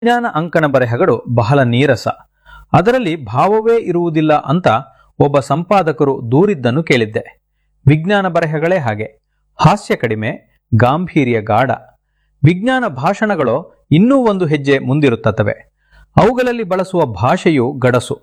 ವಿಜ್ಞಾನ ಅಂಕಣ ಬರೆಹಗಳು ಬಹಳ ನೀರಸ ಅದರಲ್ಲಿ ಭಾವವೇ ಇರುವುದಿಲ್ಲ ಅಂತ ಒಬ್ಬ ಸಂಪಾದಕರು ದೂರಿದ್ದನ್ನು ಕೇಳಿದ್ದೆ ವಿಜ್ಞಾನ ಬರೆಹಗಳೇ ಹಾಗೆ ಹಾಸ್ಯ ಕಡಿಮೆ ಗಾಂಭೀರ್ಯ ಗಾಢ ವಿಜ್ಞಾನ ಭಾಷಣಗಳು ಇನ್ನೂ ಒಂದು ಹೆಜ್ಜೆ ಮುಂದಿರುತ್ತವೆ ಅವುಗಳಲ್ಲಿ ಬಳಸುವ ಭಾಷೆಯು ಗಡಸು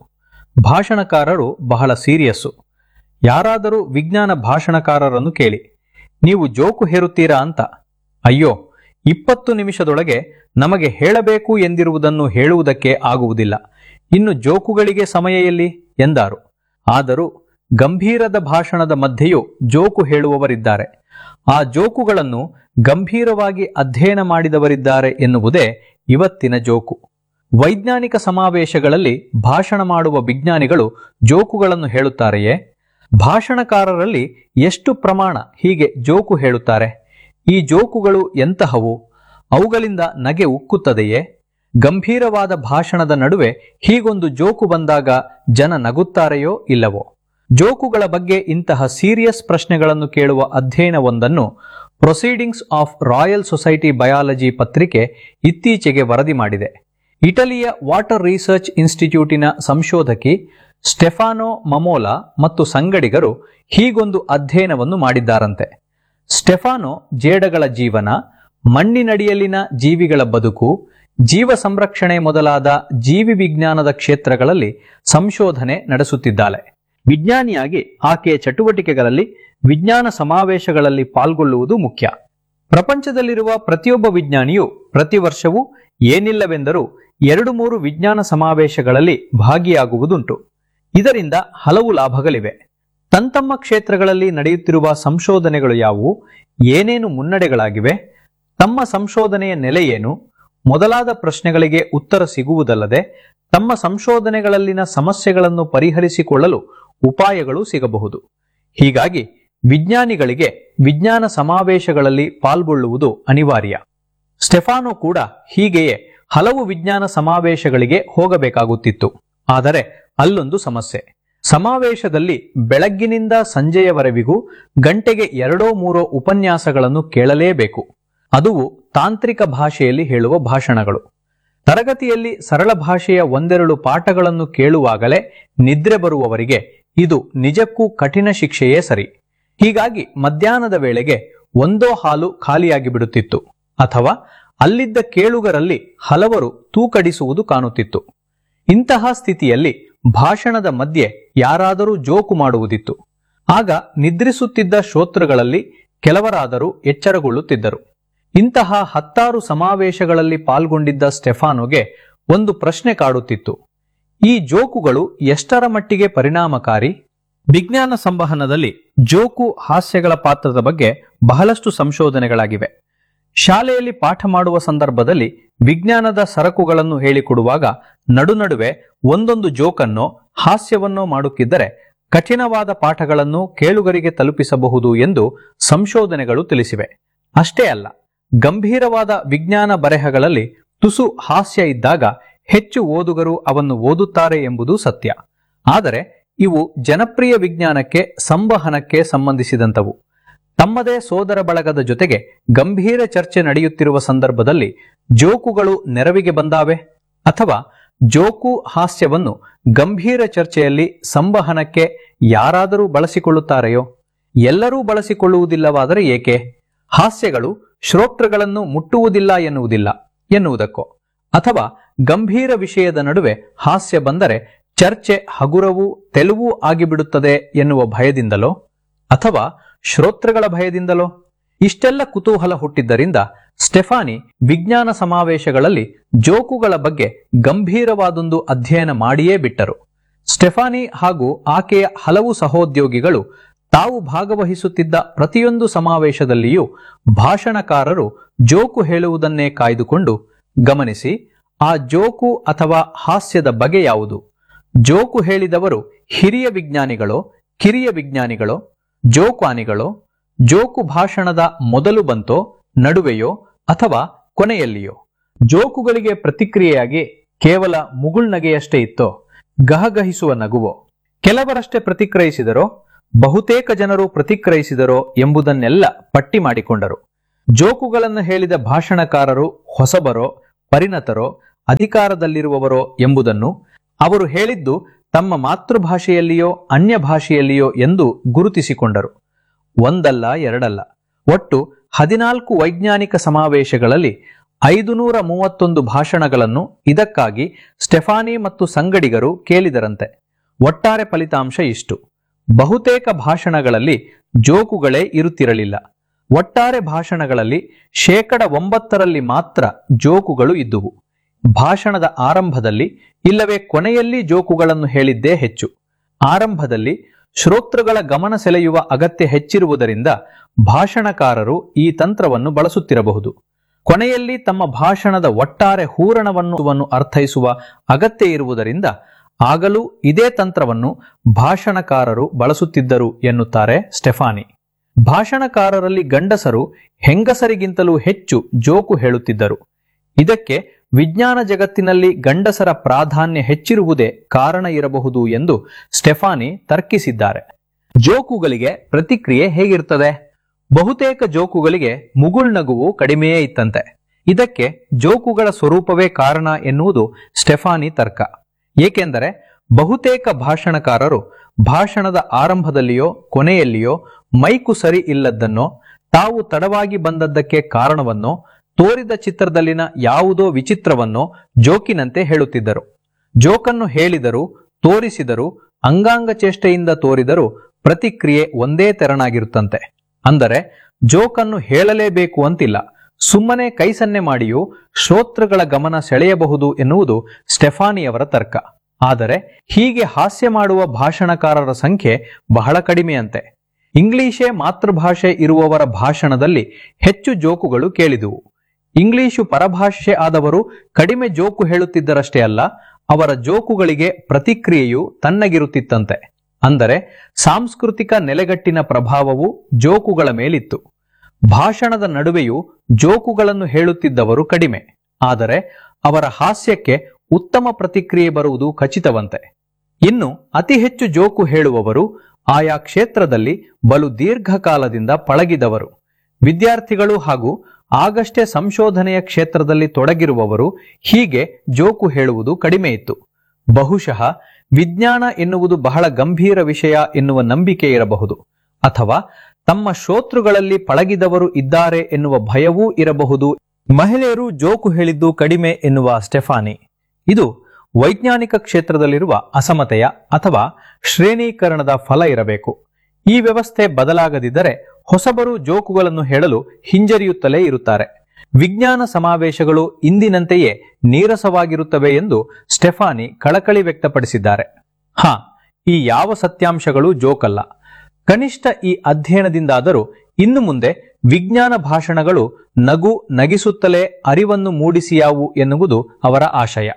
ಭಾಷಣಕಾರರು ಬಹಳ ಸೀರಿಯಸ್ಸು ಯಾರಾದರೂ ವಿಜ್ಞಾನ ಭಾಷಣಕಾರರನ್ನು ಕೇಳಿ ನೀವು ಜೋಕು ಹೇರುತ್ತೀರಾ ಅಂತ ಅಯ್ಯೋ ಇಪ್ಪತ್ತು ನಿಮಿಷದೊಳಗೆ ನಮಗೆ ಹೇಳಬೇಕು ಎಂದಿರುವುದನ್ನು ಹೇಳುವುದಕ್ಕೆ ಆಗುವುದಿಲ್ಲ ಇನ್ನು ಜೋಕುಗಳಿಗೆ ಸಮಯ ಎಲ್ಲಿ ಎಂದಾರು ಆದರೂ ಗಂಭೀರದ ಭಾಷಣದ ಮಧ್ಯೆಯೂ ಜೋಕು ಹೇಳುವವರಿದ್ದಾರೆ ಆ ಜೋಕುಗಳನ್ನು ಗಂಭೀರವಾಗಿ ಅಧ್ಯಯನ ಮಾಡಿದವರಿದ್ದಾರೆ ಎನ್ನುವುದೇ ಇವತ್ತಿನ ಜೋಕು ವೈಜ್ಞಾನಿಕ ಸಮಾವೇಶಗಳಲ್ಲಿ ಭಾಷಣ ಮಾಡುವ ವಿಜ್ಞಾನಿಗಳು ಜೋಕುಗಳನ್ನು ಹೇಳುತ್ತಾರೆಯೇ ಭಾಷಣಕಾರರಲ್ಲಿ ಎಷ್ಟು ಪ್ರಮಾಣ ಹೀಗೆ ಜೋಕು ಹೇಳುತ್ತಾರೆ ಈ ಜೋಕುಗಳು ಎಂತಹವು ಅವುಗಳಿಂದ ನಗೆ ಉಕ್ಕುತ್ತದೆಯೇ ಗಂಭೀರವಾದ ಭಾಷಣದ ನಡುವೆ ಹೀಗೊಂದು ಜೋಕು ಬಂದಾಗ ಜನ ನಗುತ್ತಾರೆಯೋ ಇಲ್ಲವೋ ಜೋಕುಗಳ ಬಗ್ಗೆ ಇಂತಹ ಸೀರಿಯಸ್ ಪ್ರಶ್ನೆಗಳನ್ನು ಕೇಳುವ ಅಧ್ಯಯನವೊಂದನ್ನು proceedings of royal society biology ಪತ್ರಿಕೆ ಇತ್ತೀಚೆಗೆ ವರದಿ ಮಾಡಿದೆ ಇಟಲಿಯ ವಾಟರ್ ರಿಸರ್ಚ್ ಇನ್ಸ್ಟಿಟ್ಯೂಟಿನ ಸಂಶೋಧಕಿ ಸ್ಟೆಫಾನೋ ಮಮೋಲಾ ಮತ್ತು ಸಂಗಡಿಗರು ಹೀಗೊಂದು ಅಧ್ಯಯನವನ್ನು ಮಾಡಿದ್ದಾರಂತೆ ಸ್ಟೆಫಾನೋ ಜೇಡಗಳ ಜೀವನ ಮಣ್ಣಿನಡಿಯಲ್ಲಿನ ಜೀವಿಗಳ ಬದುಕು ಜೀವ ಸಂರಕ್ಷಣೆ ಮೊದಲಾದ ಜೀವಿ ವಿಜ್ಞಾನದ ಕ್ಷೇತ್ರಗಳಲ್ಲಿ ಸಂಶೋಧನೆ ನಡೆಸುತ್ತಿದ್ದಾಳೆ ವಿಜ್ಞಾನಿಯಾಗಿ ಆಕೆಯ ಚಟುವಟಿಕೆಗಳಲ್ಲಿ ವಿಜ್ಞಾನ ಸಮಾವೇಶಗಳಲ್ಲಿ ಪಾಲ್ಗೊಳ್ಳುವುದು ಮುಖ್ಯ ಪ್ರಪಂಚದಲ್ಲಿರುವ ಪ್ರತಿಯೊಬ್ಬ ವಿಜ್ಞಾನಿಯು ಪ್ರತಿ ವರ್ಷವೂ ಏನಿಲ್ಲವೆಂದರೂ ಎರಡು ಮೂರು ವಿಜ್ಞಾನ ಸಮಾವೇಶಗಳಲ್ಲಿ ಭಾಗಿಯಾಗುವುದುಂಟು ಇದರಿಂದ ಹಲವು ಲಾಭಗಳಿವೆ ತಂತಮ್ಮ ಕ್ಷೇತ್ರಗಳಲ್ಲಿ ನಡೆಯುತ್ತಿರುವ ಸಂಶೋಧನೆಗಳು ಯಾವುವು ಏನೇನು ಮುನ್ನಡೆಗಳಾಗಿವೆ ತಮ್ಮ ಸಂಶೋಧನೆಯ ನೆಲೆ ಏನು ಮೊದಲಾದ ಪ್ರಶ್ನೆಗಳಿಗೆ ಉತ್ತರ ಸಿಗುವುದಲ್ಲದೆ ತಮ್ಮ ಸಂಶೋಧನೆಗಳಲ್ಲಿನ ಸಮಸ್ಯೆಗಳನ್ನು ಪರಿಹರಿಸಿಕೊಳ್ಳಲು ಉಪಾಯಗಳು ಸಿಗಬಹುದು ಹೀಗಾಗಿ ವಿಜ್ಞಾನಿಗಳಿಗೆ ವಿಜ್ಞಾನ ಸಮಾವೇಶಗಳಲ್ಲಿ ಪಾಲ್ಗೊಳ್ಳುವುದು ಅನಿವಾರ್ಯ ಸ್ಟೆಫಾನೋ ಕೂಡ ಹೀಗೆಯೇ ಹಲವು ವಿಜ್ಞಾನ ಸಮಾವೇಶಗಳಿಗೆ ಹೋಗಬೇಕಾಗುತ್ತಿತ್ತು ಆದರೆ ಅಲ್ಲೊಂದು ಸಮಸ್ಯೆ ಸಮಾವೇಶದಲ್ಲಿ ಬೆಳಗ್ಗಿನಿಂದ ಸಂಜೆಯವರೆವಿಗೂ ಗಂಟೆಗೆ ಎರಡೋ ಮೂರೋ ಉಪನ್ಯಾಸಗಳನ್ನು ಕೇಳಲೇಬೇಕು ಅದುವು ತಾಂತ್ರಿಕ ಭಾಷೆಯಲ್ಲಿ ಹೇಳುವ ಭಾಷಣಗಳು ತರಗತಿಯಲ್ಲಿ ಸರಳ ಭಾಷೆಯ ಒಂದೆರಡು ಪಾಠಗಳನ್ನು ಕೇಳುವಾಗಲೇ ನಿದ್ರೆ ಬರುವವರಿಗೆ ಇದು ನಿಜಕ್ಕೂ ಕಠಿಣ ಶಿಕ್ಷೆಯೇ ಸರಿ ಹೀಗಾಗಿ ಮಧ್ಯಾಹ್ನದ ವೇಳೆಗೆ ಒಂದೋ ಹಾಲು ಖಾಲಿಯಾಗಿ ಬಿಡುತ್ತಿತ್ತು ಅಥವಾ ಅಲ್ಲಿದ್ದ ಕೇಳುಗರಲ್ಲಿ ಹಲವರು ತೂಕಡಿಸುವುದು ಕಾಣುತ್ತಿತ್ತು ಇಂತಹ ಸ್ಥಿತಿಯಲ್ಲಿ ಭಾಷಣದ ಮಧ್ಯೆ ಯಾರಾದರೂ ಜೋಕು ಮಾಡುವುದಿತ್ತು ಆಗ ನಿದ್ರಿಸುತ್ತಿದ್ದ ಶ್ರೋತೃಗಳಲ್ಲಿ ಕೆಲವರಾದರೂ ಎಚ್ಚರಗೊಳ್ಳುತ್ತಿದ್ದರು ಇಂತಹ ಹತ್ತಾರು ಸಮಾವೇಶಗಳಲ್ಲಿ ಪಾಲ್ಗೊಂಡಿದ್ದ ಸ್ಟೆಫಾನೋಗೆ ಒಂದು ಪ್ರಶ್ನೆ ಕಾಡುತ್ತಿತ್ತು ಈ ಜೋಕುಗಳು ಎಷ್ಟರ ಮಟ್ಟಿಗೆ ಪರಿಣಾಮಕಾರಿ ವಿಜ್ಞಾನ ಸಂವಹನದಲ್ಲಿ ಜೋಕು ಹಾಸ್ಯಗಳ ಪಾತ್ರದ ಬಗ್ಗೆ ಬಹಳಷ್ಟು ಸಂಶೋಧನೆಗಳಾಗಿವೆ ಶಾಲೆಯಲ್ಲಿ ಪಾಠ ಮಾಡುವ ಸಂದರ್ಭದಲ್ಲಿ ವಿಜ್ಞಾನದ ಸರಕುಗಳನ್ನು ಹೇಳಿಕೊಡುವಾಗ ನಡುನಡುವೆ ಒಂದೊಂದು ಜೋಕನ್ನೋ ಹಾಸ್ಯವನ್ನೋ ಮಾಡುತ್ತಿದ್ದರೆ ಕಠಿಣವಾದ ಪಾಠಗಳನ್ನು ಕೇಳುಗರಿಗೆ ತಲುಪಿಸಬಹುದು ಎಂದು ಸಂಶೋಧನೆಗಳು ತಿಳಿಸಿವೆ ಅಷ್ಟೇ ಅಲ್ಲ ಗಂಭೀರವಾದ ವಿಜ್ಞಾನ ಬರೆಹಗಳಲ್ಲಿ ತುಸು ಹಾಸ್ಯ ಇದ್ದಾಗ ಹೆಚ್ಚು ಓದುಗರು ಅವನ್ನು ಓದುತ್ತಾರೆ ಎಂಬುದು ಸತ್ಯ ಆದರೆ ಇವು ಜನಪ್ರಿಯ ವಿಜ್ಞಾನಕ್ಕೆ ಸಂವಹನಕ್ಕೆ ಸಂಬಂಧಿಸಿದಂತವು ತಮ್ಮದೇ ಸೋದರ ಬಳಗದ ಜೊತೆಗೆ ಗಂಭೀರ ಚರ್ಚೆ ನಡೆಯುತ್ತಿರುವ ಸಂದರ್ಭದಲ್ಲಿ ಜೋಕುಗಳು ನೆರವಿಗೆ ಬಂದಾವೆ ಅಥವಾ ಜೋಕು ಹಾಸ್ಯವನ್ನು ಗಂಭೀರ ಚರ್ಚೆಯಲ್ಲಿ ಸಂವಹನಕ್ಕೆ ಯಾರಾದರೂ ಬಳಸಿಕೊಳ್ಳುತ್ತಾರೆಯೋ ಎಲ್ಲರೂ ಬಳಸಿಕೊಳ್ಳುವುದಿಲ್ಲವಾದರೆ ಏಕೆ ಹಾಸ್ಯಗಳು ಶ್ರೋತೃಗಳನ್ನು ಮುಟ್ಟುವುದಿಲ್ಲ ಎನ್ನುವುದಿಲ್ಲ ಎನ್ನುವುದಕ್ಕೋ ಅಥವಾ ಗಂಭೀರ ವಿಷಯದ ನಡುವೆ ಹಾಸ್ಯ ಬಂದರೆ ಚರ್ಚೆ ಹಗುರವೂ ತೆಲುವು ಆಗಿಬಿಡುತ್ತದೆ ಎನ್ನುವ ಭಯದಿಂದಲೋ ಅಥವಾ ಶ್ರೋತೃಗಳ ಭಯದಿಂದಲೋ ಇಷ್ಟೆಲ್ಲ ಕುತೂಹಲ ಹುಟ್ಟಿದ್ದರಿಂದ ಸ್ಟೆಫಾನಿ ವಿಜ್ಞಾನ ಸಮಾವೇಶಗಳಲ್ಲಿ ಜೋಕುಗಳ ಬಗ್ಗೆ ಗಂಭೀರವಾದೊಂದು ಅಧ್ಯಯನ ಮಾಡಿಯೇ ಬಿಟ್ಟರು ಸ್ಟೆಫಾನಿ ಹಾಗೂ ಆಕೆಯ ಹಲವು ಸಹೋದ್ಯೋಗಿಗಳು ತಾವು ಭಾಗವಹಿಸುತ್ತಿದ್ದ ಪ್ರತಿಯೊಂದು ಸಮಾವೇಶದಲ್ಲಿಯೂ ಭಾಷಣಕಾರರು ಜೋಕು ಹೇಳುವುದನ್ನೇ ಕಾಯ್ದುಕೊಂಡು ಗಮನಿಸಿ ಆ ಜೋಕು ಅಥವಾ ಹಾಸ್ಯದ ಬಗೆ ಯಾವುದು ಜೋಕು ಹೇಳಿದವರು ಹಿರಿಯ ವಿಜ್ಞಾನಿಗಳೋ ಕಿರಿಯ ವಿಜ್ಞಾನಿಗಳೋ ಜೋಕ್ವಾನಿಗಳೋ ಜೋಕು ಭಾಷಣದ ಮೊದಲು ಬಂತೋ ನಡುವೆಯೋ ಅಥವಾ ಕೊನೆಯಲ್ಲಿಯೋ ಜೋಕುಗಳಿಗೆ ಪ್ರತಿಕ್ರಿಯೆಯಾಗಿ ಕೇವಲ ಮುಗುಳ್ನಗೆಯಷ್ಟೇ ಇತ್ತೋ ಗಹಗಹಿಸುವ ನಗುವೋ ಕೆಲವರಷ್ಟೇ ಪ್ರತಿಕ್ರಿಯಿಸಿದರೋ ಬಹುತೇಕ ಜನರು ಪ್ರತಿಕ್ರಿಯಿಸಿದರೋ ಎಂಬುದನ್ನೆಲ್ಲ ಪಟ್ಟಿ ಮಾಡಿಕೊಂಡರು ಜೋಕುಗಳನ್ನು ಹೇಳಿದ ಭಾಷಣಕಾರರು ಹೊಸಬರೋ ಪರಿಣತರೋ ಅಧಿಕಾರದಲ್ಲಿರುವವರೋ ಎಂಬುದನ್ನು ಅವರು ಹೇಳಿದ್ದು ತಮ್ಮ ಮಾತೃಭಾಷೆಯಲ್ಲಿಯೋ ಅನ್ಯ ಭಾಷೆಯಲ್ಲಿಯೋ ಎಂದು ಗುರುತಿಸಿಕೊಂಡರು ಒಂದಲ್ಲ ಎರಡಲ್ಲ ಒಟ್ಟು ಹದಿನಾಲ್ಕು ವೈಜ್ಞಾನಿಕ ಸಮಾವೇಶಗಳಲ್ಲಿ ಐದುನೂರ ಮೂವತ್ತೊಂದು ಭಾಷಣಗಳನ್ನು ಇದಕ್ಕಾಗಿ ಸ್ಟೆಫಾನಿ ಮತ್ತು ಸಂಗಡಿಗರು ಕೇಳಿದರಂತೆ ಒಟ್ಟಾರೆ ಫಲಿತಾಂಶ ಇಷ್ಟು ಬಹುತೇಕ ಭಾಷಣಗಳಲ್ಲಿ ಜೋಕುಗಳೇ ಇರುತ್ತಿರಲಿಲ್ಲ ಒಟ್ಟಾರೆ ಭಾಷಣಗಳಲ್ಲಿ ಶೇಕಡ ಒಂಬತ್ತರಲ್ಲಿ ಮಾತ್ರ ಜೋಕುಗಳು ಇದ್ದುವು ಭಾಷಣದ ಆರಂಭದಲ್ಲಿ ಇಲ್ಲವೇ ಕೊನೆಯಲ್ಲಿ ಜೋಕುಗಳನ್ನು ಹೇಳಿದ್ದೇ ಹೆಚ್ಚು ಆರಂಭದಲ್ಲಿ ಶ್ರೋತೃಗಳ ಗಮನ ಸೆಳೆಯುವ ಅಗತ್ಯ ಹೆಚ್ಚಿರುವುದರಿಂದ ಭಾಷಣಕಾರರು ಈ ತಂತ್ರವನ್ನು ಬಳಸುತ್ತಿರಬಹುದು ಕೊನೆಯಲ್ಲಿ ತಮ್ಮ ಭಾಷಣದ ಒಟ್ಟಾರೆ ಹೂರಣವನ್ನು ಅರ್ಥೈಸುವ ಅಗತ್ಯ ಇರುವುದರಿಂದ ಆಗಲೂ ಇದೇ ತಂತ್ರವನ್ನು ಭಾಷಣಕಾರರು ಬಳಸುತ್ತಿದ್ದರು ಎನ್ನುತ್ತಾರೆ ಸ್ಟೆಫಾನಿ ಭಾಷಣಕಾರರಲ್ಲಿ ಗಂಡಸರು ಹೆಂಗಸರಿಗಿಂತಲೂ ಹೆಚ್ಚು ಜೋಕು ಹೇಳುತ್ತಿದ್ದರು ಇದಕ್ಕೆ ವಿಜ್ಞಾನ ಜಗತ್ತಿನಲ್ಲಿ ಗಂಡಸರ ಪ್ರಾಧಾನ್ಯ ಹೆಚ್ಚಿರುವುದೇ ಕಾರಣ ಇರಬಹುದು ಎಂದು ಸ್ಟೆಫಾನಿ ತರ್ಕಿಸಿದ್ದಾರೆ ಜೋಕುಗಳಿಗೆ ಪ್ರತಿಕ್ರಿಯೆ ಹೇಗಿರ್ತದೆ ಬಹುತೇಕ ಜೋಕುಗಳಿಗೆ ಮುಗುಳ್ನಗುವು ಕಡಿಮೆಯೇ ಇತ್ತಂತೆ ಇದಕ್ಕೆ ಜೋಕುಗಳ ಸ್ವರೂಪವೇ ಕಾರಣ ಎನ್ನುವುದು ಸ್ಟೆಫಾನಿ ತರ್ಕ ಏಕೆಂದರೆ ಬಹುತೇಕ ಭಾಷಣಕಾರರು ಭಾಷಣದ ಆರಂಭದಲ್ಲಿಯೋ ಕೊನೆಯಲ್ಲಿಯೋ ಮೈಕು ಸರಿ ಇಲ್ಲದ್ದನ್ನೋ ತಾವು ತಡವಾಗಿ ಬಂದದ್ದಕ್ಕೆ ಕಾರಣವನ್ನೋ ತೋರಿದ ಚಿತ್ರದಲ್ಲಿನ ಯಾವುದೋ ವಿಚಿತ್ರವನ್ನೋ ಜೋಕಿನಂತೆ ಹೇಳುತ್ತಿದ್ದರು ಜೋಕನ್ನು ಹೇಳಿದರು ತೋರಿಸಿದರು ಅಂಗಾಂಗ ಚೇಷ್ಟೆಯಿಂದ ತೋರಿದರೂ ಪ್ರತಿಕ್ರಿಯೆ ಒಂದೇ ತೆರನಾಗಿರುತ್ತಂತೆ ಅಂದರೆ ಜೋಕನ್ನು ಹೇಳಲೇಬೇಕು ಅಂತಿಲ್ಲ ಸುಮ್ಮನೆ ಕೈ ಸನ್ನೆ ಮಾಡಿಯೂ ಶ್ರೋತೃಗಳ ಗಮನ ಸೆಳೆಯಬಹುದು ಎನ್ನುವುದು ಸ್ಟೆಫಾನಿಯವರ ತರ್ಕ ಆದರೆ ಹೀಗೆ ಹಾಸ್ಯ ಮಾಡುವ ಭಾಷಣಕಾರರ ಸಂಖ್ಯೆ ಬಹಳ ಕಡಿಮೆಯಂತೆ ಇಂಗ್ಲಿಷೇ ಮಾತೃಭಾಷೆ ಇರುವವರ ಭಾಷಣದಲ್ಲಿ ಹೆಚ್ಚು ಜೋಕುಗಳು ಕೇಳಿದುವು ಇಂಗ್ಲಿಶು ಪರಭಾಷೆ ಆದವರು ಕಡಿಮೆ ಜೋಕು ಹೇಳುತ್ತಿದ್ದರಷ್ಟೇ ಅಲ್ಲ ಅವರ ಜೋಕುಗಳಿಗೆ ಪ್ರತಿಕ್ರಿಯೆಯು ತನ್ನಗಿರುತ್ತಿತ್ತಂತೆ ಅಂದರೆ ಸಾಂಸ್ಕೃತಿಕ ನೆಲೆಗಟ್ಟಿನ ಪ್ರಭಾವವು ಜೋಕುಗಳ ಮೇಲಿತ್ತು ಭಾಷಣದ ನಡುವೆಯೂ ಜೋಕುಗಳನ್ನು ಹೇಳುತ್ತಿದ್ದವರು ಕಡಿಮೆ ಆದರೆ ಅವರ ಹಾಸ್ಯಕ್ಕೆ ಉತ್ತಮ ಪ್ರತಿಕ್ರಿಯೆ ಬರುವುದು ಖಚಿತವಂತೆ ಇನ್ನು ಅತಿ ಹೆಚ್ಚು ಜೋಕು ಹೇಳುವವರು ಆಯಾ ಕ್ಷೇತ್ರದಲ್ಲಿ ಬಲು ದೀರ್ಘಕಾಲದಿಂದ ಪಳಗಿದವರು ವಿದ್ಯಾರ್ಥಿಗಳು ಹಾಗೂ ಆಗಷ್ಟೇ ಸಂಶೋಧನೆಯ ಕ್ಷೇತ್ರದಲ್ಲಿ ತೊಡಗಿರುವವರು ಹೀಗೆ ಜೋಕು ಹೇಳುವುದು ಕಡಿಮೆ ಇತ್ತು ಬಹುಶಃ ವಿಜ್ಞಾನ ಎನ್ನುವುದು ಬಹಳ ಗಂಭೀರ ವಿಷಯ ಎನ್ನುವ ನಂಬಿಕೆ ಇರಬಹುದು ಅಥವಾ ತಮ್ಮ ಶ್ರೋತೃಗಳಲ್ಲಿ ಪಳಗಿದವರು ಇದ್ದಾರೆ ಎನ್ನುವ ಭಯವೂ ಇರಬಹುದು ಮಹಿಳೆಯರು ಜೋಕು ಹೇಳಿದ್ದು ಕಡಿಮೆ ಎನ್ನುವ ಸ್ಟೆಫಾನಿ ಇದು ವೈಜ್ಞಾನಿಕ ಕ್ಷೇತ್ರದಲ್ಲಿರುವ ಅಸಮತೆಯ ಅಥವಾ ಶ್ರೇಣೀಕರಣದ ಫಲ ಇರಬೇಕು ಈ ವ್ಯವಸ್ಥೆ ಬದಲಾಗದಿದ್ದರೆ ಹೊಸಬರು ಜೋಕುಗಳನ್ನು ಹೇಳಲು ಹಿಂಜರಿಯುತ್ತಲೇ ಇರುತ್ತಾರೆ ವಿಜ್ಞಾನ ಸಮಾವೇಶಗಳು ಇಂದಿನಂತೆಯೇ ನೀರಸವಾಗಿರುತ್ತವೆ ಎಂದು ಸ್ಟೆಫಾನಿ ಕಳಕಳಿ ವ್ಯಕ್ತಪಡಿಸಿದ್ದಾರೆ ಹಾ ಈ ಯಾವ ಸತ್ಯಾಂಶಗಳು ಜೋಕಲ್ಲ ಕನಿಷ್ಠ ಈ ಅಧ್ಯಯನದಿಂದಾದರೂ ಇನ್ನು ಮುಂದೆ ವಿಜ್ಞಾನ ಭಾಷಣಗಳು ನಗು ನಗಿಸುತ್ತಲೇ ಅರಿವನ್ನು ಮೂಡಿಸಿಯಾವು ಎನ್ನುವುದು ಅವರ ಆಶಯ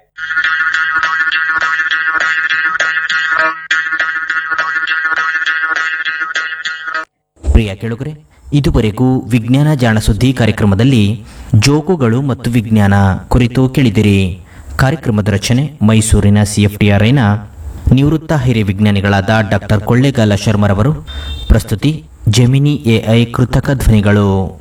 ಪ್ರಿಯ ಕೇಳುಗರೆ ಇದುವರೆಗೂ ವಿಜ್ಞಾನ ಜಾಣ ಸುದ್ದಿ ಕಾರ್ಯಕ್ರಮದಲ್ಲಿ ಜೋಕುಗಳು ಮತ್ತು ವಿಜ್ಞಾನ ಕುರಿತು ಕೇಳಿದಿರಿ ಕಾರ್ಯಕ್ರಮದ ರಚನೆ ಮೈಸೂರಿನ ಸಿಎಫ್ಟಿಆರ್ಐನ ನಿವೃತ್ತ ಹಿರಿಯ ವಿಜ್ಞಾನಿಗಳಾದ ಡಾಕ್ಟರ್ ಕೊಳ್ಳೇಗಾಲ ಶರ್ಮರವರು ಪ್ರಸ್ತುತಿ ಜೆಮಿನಿ ಎಐ ಕೃತಕ ಧ್ವನಿಗಳು